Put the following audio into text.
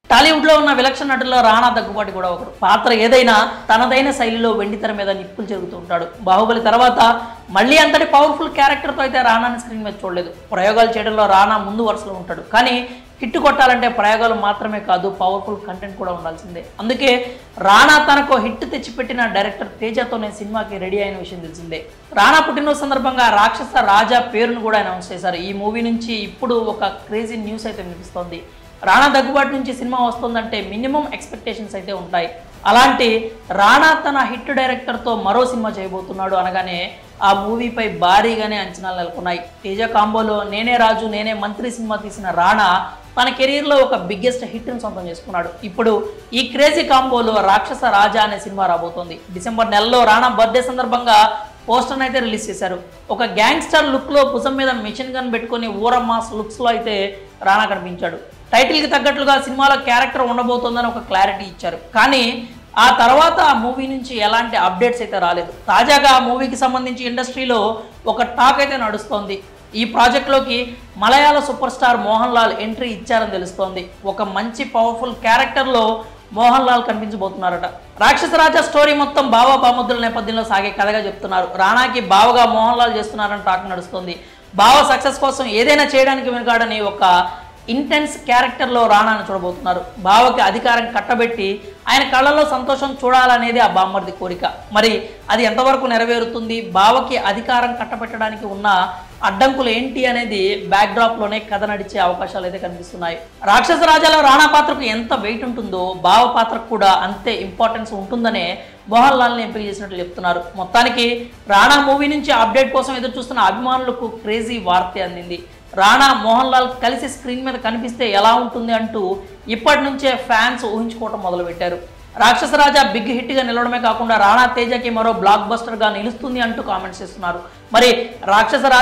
టాలీవుడ్లో ఉన్న విలక్షణ నటుల్లో రాణా దగ్గుబాటి కూడా ఒకరు పాత్ర ఏదైనా తనదైన శైలిలో వెండితెర మీద నిప్పులు చెరుగుతూ ఉంటాడు బాహుబలి తర్వాత మళ్ళీ అంతటి పవర్ఫుల్ క్యారెక్టర్తో అయితే రాణాని స్క్రీన్ మీద చూడలేదు ప్రయోగాలు చేయడంలో రాణా ముందు వరుసలో ఉంటాడు కానీ హిట్ కొట్టాలంటే ప్రయోగాలు మాత్రమే కాదు పవర్ఫుల్ కంటెంట్ కూడా ఉండాల్సిందే అందుకే రాణా తనకు హిట్ తెచ్చిపెట్టిన డైరెక్టర్ తేజతోనే సినిమాకి రెడీ అయిన విషయం తెలిసిందే రాణా పుట్టినరోజు సందర్భంగా రాక్షస రాజా పేరును కూడా అనౌన్స్ చేశారు ఈ మూవీ నుంచి ఇప్పుడు ఒక క్రేజీ న్యూస్ అయితే వినిపిస్తోంది రాణా దగ్గుబాటు నుంచి సినిమా వస్తుందంటే మినిమం ఎక్స్పెక్టేషన్స్ అయితే ఉంటాయి అలాంటి రాణా తన హిట్ డైరెక్టర్తో మరో సినిమా చేయబోతున్నాడు అనగానే ఆ మూవీపై భారీగానే అంచనాలు నెలకొన్నాయి తేజ కాంబోలో నేనే రాజు నేనే మంత్రి సినిమా తీసిన రాణా తన కెరీర్లో ఒక బిగ్గెస్ట్ హిట్ని సొంతం చేసుకున్నాడు ఇప్పుడు ఈ క్రేజీ కాంబోలో రాక్షస రాజా అనే సినిమా రాబోతోంది డిసెంబర్ నెలలో రాణా బర్త్డే సందర్భంగా పోస్టర్ని అయితే రిలీజ్ చేశారు ఒక గ్యాంగ్స్టర్ లుక్లో భుజం మీద మిషన్ గన్ పెట్టుకొని ఊర మాస్ లుక్స్లో అయితే రాణా కనిపించాడు టైటిల్కి తగ్గట్లుగా సినిమాలో క్యారెక్టర్ ఉండబోతోందని ఒక క్లారిటీ ఇచ్చారు కానీ ఆ తర్వాత ఆ మూవీ నుంచి ఎలాంటి అప్డేట్స్ అయితే రాలేదు తాజాగా ఆ మూవీకి సంబంధించి ఇండస్ట్రీలో ఒక టాక్ అయితే నడుస్తోంది ఈ ప్రాజెక్ట్లోకి మలయాళ super star Mohan Lal entry ఇచ్చారని తెలుస్తోంది ఒక మంచి పవర్ఫుల్ క్యారెక్టర్లో మోహన్ లాల్ కనిపించబోతున్నారట రాక్షస రాజా స్టోరీ మొత్తం బావ బాముద్దుల నేపథ్యంలో సాగే కథగా చెప్తున్నారు రాణాకి బావగా మోహన్ లాల్ చేస్తున్నారని టాక్ నడుస్తుంది బావ సక్సెస్ కోసం ఏదైనా చేయడానికి వెనుకాడని ఒక ఇంటెన్స్ క్యారెక్టర్లో రాణాను చూడబోతున్నారు బావకి అధికారం కట్టబెట్టి ఆయన కళ్ళలో సంతోషం చూడాలనేది ఆ బామ్మర్ది కోరిక మరి అది ఎంతవరకు నెరవేరుతుంది బావకి అధికారం కట్టబెట్టడానికి ఉన్న అడ్డంకులు ఏంటి అనేది బ్యాక్డ్రాప్లోనే కథ నడిచే అవకాశాలు అయితే కనిపిస్తున్నాయి రాక్షస రాజాలో రాణా పాత్రకు ఎంత వెయిట్ ఉంటుందో బావ పాత్రకు కూడా అంతే ఇంపార్టెన్స్ ఉంటుందనే మోహన్ లాల్ని ఎంపిక చేసినట్లు చెప్తున్నారు మొత్తానికి రాణా మూవీ నుంచి అప్డేట్ కోసం ఎదురు చూస్తున్న అభిమానులకు క్రేజీ వార్త అందింది రాణా మోహన్ లాల్ కలిసి స్క్రీన్ మీద కనిపిస్తే ఎలా ఉంటుంది అంటూ ఇప్పటి నుంచే ఫ్యాన్స్ ఊహించుకోవటం మొదలుపెట్టారు రాక్షస రాజా బిగ్ హిట్ గా నిలవడమే కాకుండా రాణా తేజకి మరో బ్లాక్ బస్టర్ గా నిలుస్తుంది అంటూ కామెంట్స్ చేస్తున్నారు మరి రాక్షస రాజా